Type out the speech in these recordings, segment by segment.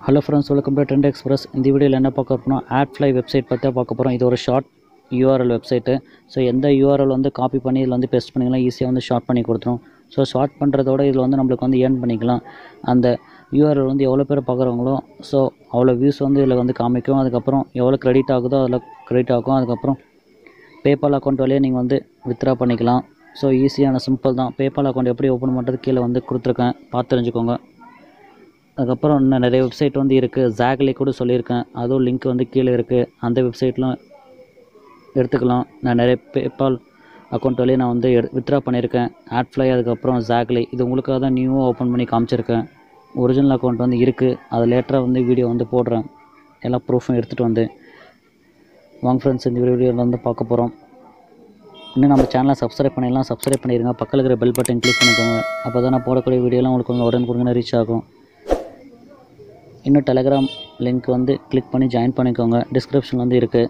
hello friends welcome to Trend Express இந்த வீடியோவில் என்ன பார்க்க போகிறோம் ஆட்ஃப்ளை வெப்சைட் பற்றி தான் பார்க்க போகிறோம் இது ஒரு ஷார்ட் யூஆர்எல் வெப்சைட்டு ஸோ எந்த யூஆர்எல் வந்து காப்பி பண்ணி இதில் வந்து பெஸ்ட் பண்ணிக்கலாம் ஈஸியாக வந்து ஷார்ட் பண்ணி கொடுத்துரும் ஸோ ஷார்ட் பண்ணுறதோட இதில் வந்து நம்மளுக்கு வந்து ஏர்ன் பண்ணிக்கலாம் அந்த யூஆர்எல் வந்து எவ்வளோ பேர் பார்க்குறவங்களோ ஸோ அவ்வளோ வியூஸ் வந்து இதில் வந்து காமிக்கும் அதுக்கப்புறம் எவ்வளோ கிரெடிட் ஆகுதோ அதில் கிரெடிட் ஆகும் அதுக்கப்புறம் பேபால் அக்கௌண்ட் வழியாக நீங்கள் வந்து வித்ரா பண்ணிக்கலாம் ஸோ ஈஸியான சிம்பிள் தான் பேபால் அக்கௌண்ட் எப்படி ஓப்பன் பண்ணுறது கீழே வந்து கொடுத்துருக்கேன் பார்த்து தெரிஞ்சுக்கோங்க அதுக்கப்புறம் இன்னும் நிறைய வெப்சைட் வந்து இருக்குது ஜாக்லி கூட சொல்லியிருக்கேன் அதுவும் லிங்க் வந்து கீழே இருக்குது அந்த வெப்சைட்லாம் எடுத்துக்கலாம் நான் நிறைய பேபால் அக்கௌண்ட் வழியாக நான் வந்து எடு வித்ரா பண்ணியிருக்கேன் ஆட்ஃப்ளை அதுக்கப்புறம் ஜாக்லி இது உங்களுக்காக தான் நியூவாக ஓப்பன் பண்ணி காமிச்சிருக்கேன் ஒரிஜினல் அக்கௌண்ட் வந்து இருக்குது அது லேட்டராக வந்து வீடியோ வந்து போடுறேன் எல்லா ப்ரூஃபும் எடுத்துகிட்டு வந்து வாங்க ஃப்ரெண்ட்ஸ் இந்த வீடியோவில் வந்து பார்க்க போகிறோம் இன்னும் நம்ம சேனலை சப்ஸ்கிரைப் பண்ணிடலாம் சப்ஸ்கிரைப் பண்ணிடுங்க பக்கத்தில் இருக்கிற பெல் பட்டன் கிளிக் பண்ணிக்கோங்க அப்போ தான் நான் போடக்கூடிய வீடியோலாம் உங்களுக்கு வந்து உடனுக்குடனே ரீச் ஆகும் இன்னும் டெலகிராம் லிங்க் வந்து கிளிக் பண்ணி ஜாயின் பண்ணிக்கோங்க டிஸ்கிரிப்ஷன் வந்து இருக்குது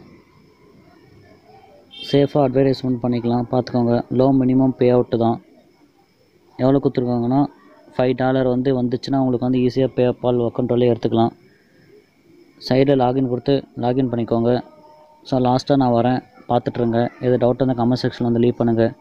சேஃபாக அட்வர்டைஸ்மெண்ட் பண்ணிக்கலாம் பார்த்துக்கோங்க லோ மினிமம் பே அவுட்டு தான் எவ்வளோ கொடுத்துருக்காங்கன்னா ஃபைவ் டாலர் வந்து வந்துச்சுன்னா உங்களுக்கு வந்து ஈஸியாக பேபால் அக்கௌண்ட் வழியாக எடுத்துக்கலாம் சைடில் லாகின் கொடுத்து லாகின் பண்ணிக்கோங்க ஸோ லாஸ்ட்டாக நான் வரேன் பார்த்துட்ருங்க எது டவுட் வந்து கமெண்ட் செக்ஷனில் வந்து லீவ் பண்ணுங்கள்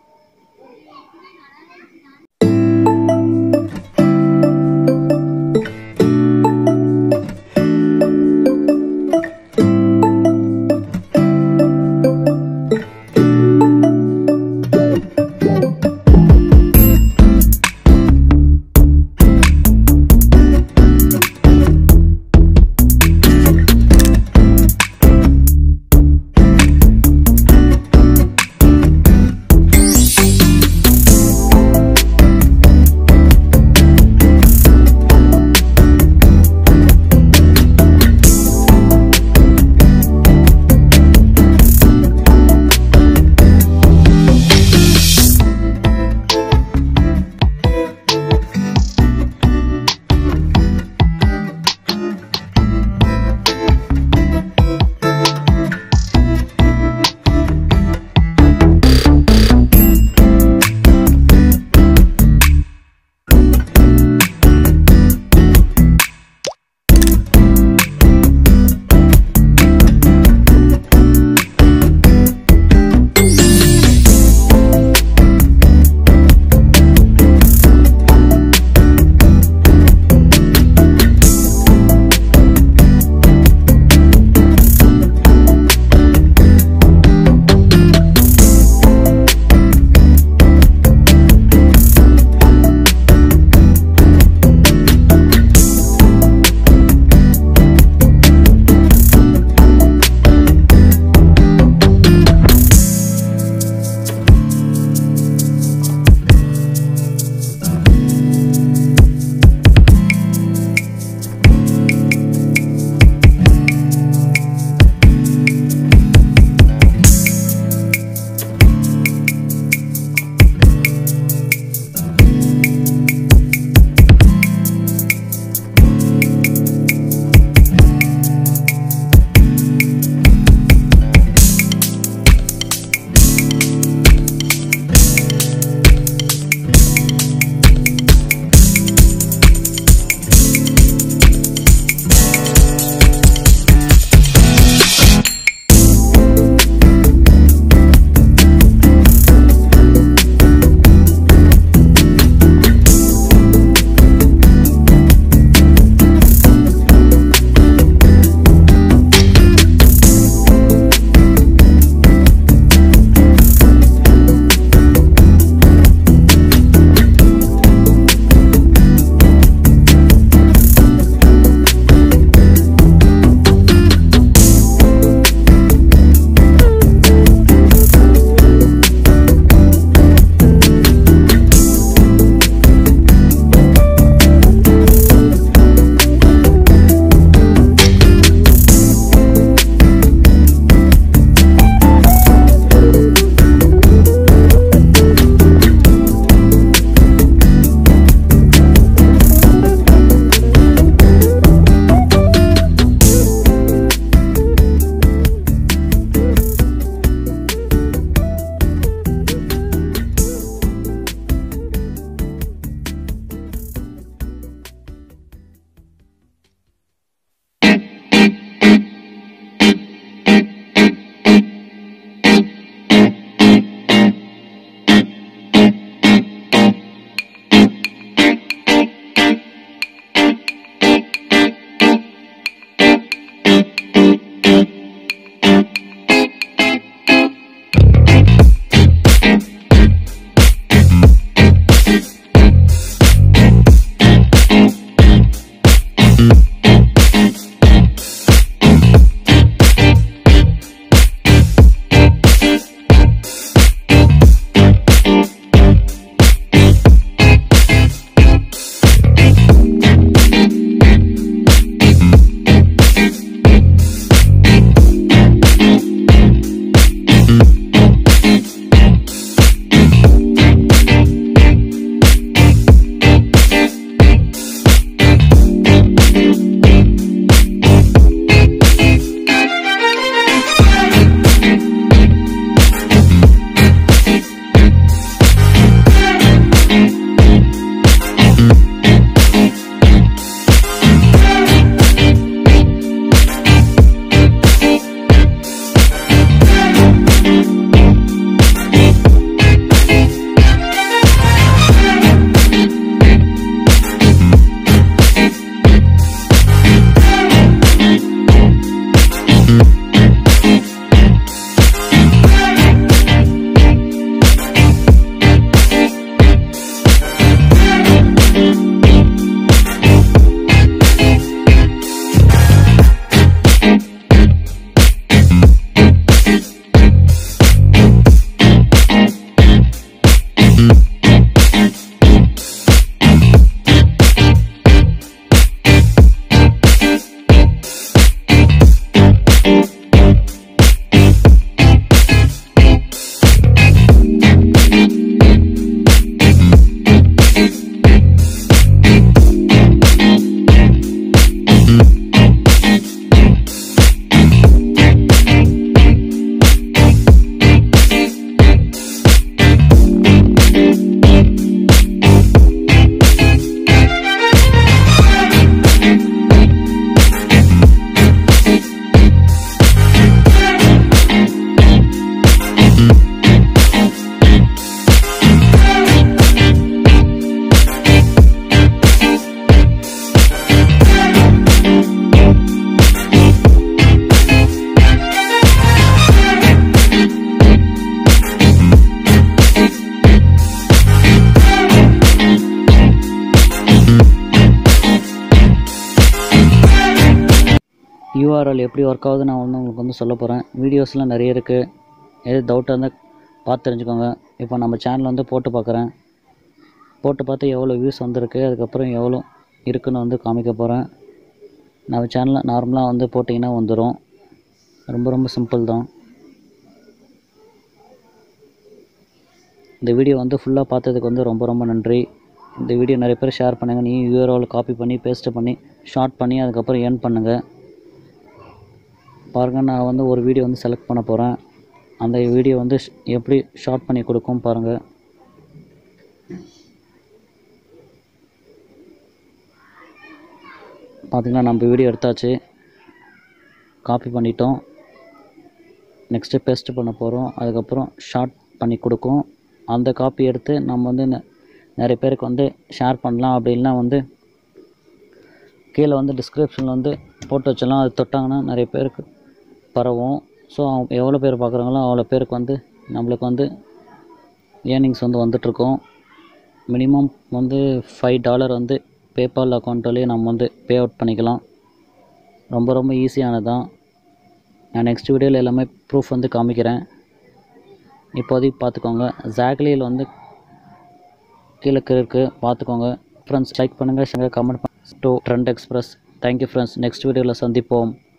யூஆர்எல் எப்படி ஒர்க் ஆகுது நான் வந்து உங்களுக்கு வந்து சொல்ல போகிறேன் வீடியோஸ்லாம் நிறைய இருக்குது எது டவுட்டாக இருந்தால் பார்த்து தெரிஞ்சுக்கோங்க இப்போ நம்ம சேனல் வந்து போட்டு பார்க்குறேன் போட்டு பார்த்து எவ்வளோ வியூஸ் வந்திருக்கு அதுக்கப்புறம் எவ்வளோ இருக்குன்னு வந்து காமிக்க போகிறேன் நம்ம சேனலில் நார்மலாக வந்து போட்டிங்கன்னா வந்துடும் ரொம்ப ரொம்ப சிம்பிள் தான் இந்த வீடியோ வந்து ஃபுல்லாக பார்த்ததுக்கு வந்து ரொம்ப ரொம்ப நன்றி இந்த வீடியோ நிறைய பேர் ஷேர் பண்ணுங்கள் நீ யூஆர்எல் காப்பி பண்ணி பேஸ்ட்டு பண்ணி ஷார்ட் பண்ணி அதுக்கப்புறம் ஏர்ன் பண்ணுங்கள் பாருங்கள் நான் வந்து ஒரு வீடியோ வந்து செலக்ட் பண்ண போகிறேன் அந்த வீடியோ வந்து ஷ்- எப்படி ஷார்ட் பண்ணி கொடுக்கும் பாருங்கள் பார்த்திங்கன்னா நம்ம வீடியோ எடுத்தாச்சு காப்பி பண்ணிட்டோம் நெக்ஸ்ட்டு பேஸ்ட் பண்ண போகிறோம் அதுக்கப்புறம் ஷார்ட் பண்ணி கொடுக்கும் அந்த காப்பி எடுத்து நம்ம வந்து நெ- நிறைய பேருக்கு வந்து ஷேர் பண்ணலாம் அப்படி இல்லைனா வந்து கீழே வந்து டிஸ்கிரிப்ஷனில் வந்து போட்டு வச்சிடலாம் அது தொட்டாங்கன்னா நிறைய பேருக்கு பரவும் ஸோ எவ்வளோ பேர் பார்க்குறாங்களோ அவ்வளோ பேருக்கு வந்து நம்மளுக்கு வந்து ஏர்னிங்ஸ் வந்து வந்துட்ருக்கோம் மினிமம் வந்து ஃபைவ் டாலர் வந்து பேபால் அக்கௌண்ட்லேயே நம்ம வந்து பே அவுட் பண்ணிக்கலாம் ரொம்ப ரொம்ப ஈஸியானது தான் நான் நெக்ஸ்ட் வீடியோவில் எல்லாமே ப்ரூஃப் வந்து காமிக்கிறேன் இப்போதைக்கு பார்த்துக்கோங்க ஜாக்லியில் வந்து கீழே இருக்குது பார்த்துக்கோங்க ஃப்ரெண்ட்ஸ் லைக் பண்ணுங்கள் ஷேர் கமெண்ட் பண்ண to Trend Express thank you friends next வீடியோவில் சந்திப்போம்